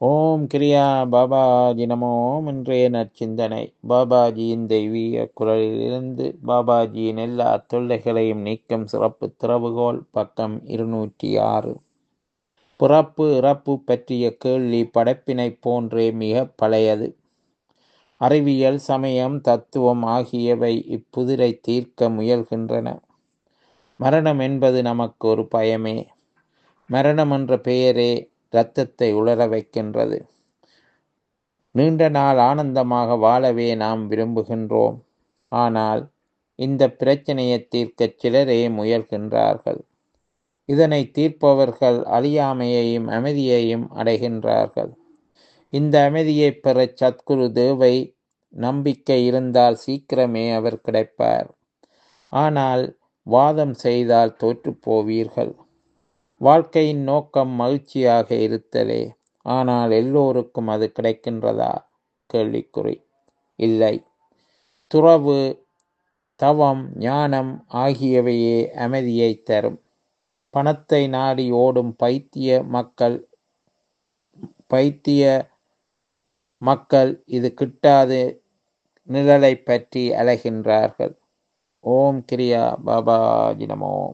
ஓம் கிரியா பாபாஜி நமோ இன்றைய நற்சிந்தனை பாபாஜியின் தெய்வீக குரலிலிருந்து பாபாஜியின் எல்லா தொல்லைகளையும் நீக்கும் சிறப்பு திறவுகோல் பக்கம் இருநூற்றி ஆறு பிறப்பு இறப்பு பற்றிய கேள்வி படைப்பினைப் போன்றே மிக பழையது அறிவியல் சமயம் தத்துவம் ஆகியவை இப்புதிரை தீர்க்க முயல்கின்றன மரணம் என்பது நமக்கு ஒரு பயமே மரணம் என்ற பெயரே இரத்தத்தை உலர வைக்கின்றது நீண்ட நாள் ஆனந்தமாக வாழவே நாம் விரும்புகின்றோம் ஆனால் இந்த பிரச்சனையை தீர்க்க சிலரே முயல்கின்றார்கள் இதனை தீர்ப்பவர்கள் அழியாமையையும் அமைதியையும் அடைகின்றார்கள் இந்த அமைதியை பெற சத்குரு தேவை நம்பிக்கை இருந்தால் சீக்கிரமே அவர் கிடைப்பார் ஆனால் வாதம் செய்தால் தோற்றுப் போவீர்கள் வாழ்க்கையின் நோக்கம் மகிழ்ச்சியாக இருத்தலே ஆனால் எல்லோருக்கும் அது கிடைக்கின்றதா கேள்விக்குறி இல்லை துறவு தவம் ஞானம் ஆகியவையே அமைதியை தரும் பணத்தை நாடி ஓடும் பைத்திய மக்கள் பைத்திய மக்கள் இது கிட்டாது நிழலை பற்றி அலைகின்றார்கள் ஓம் கிரியா பாபாஜி நமோ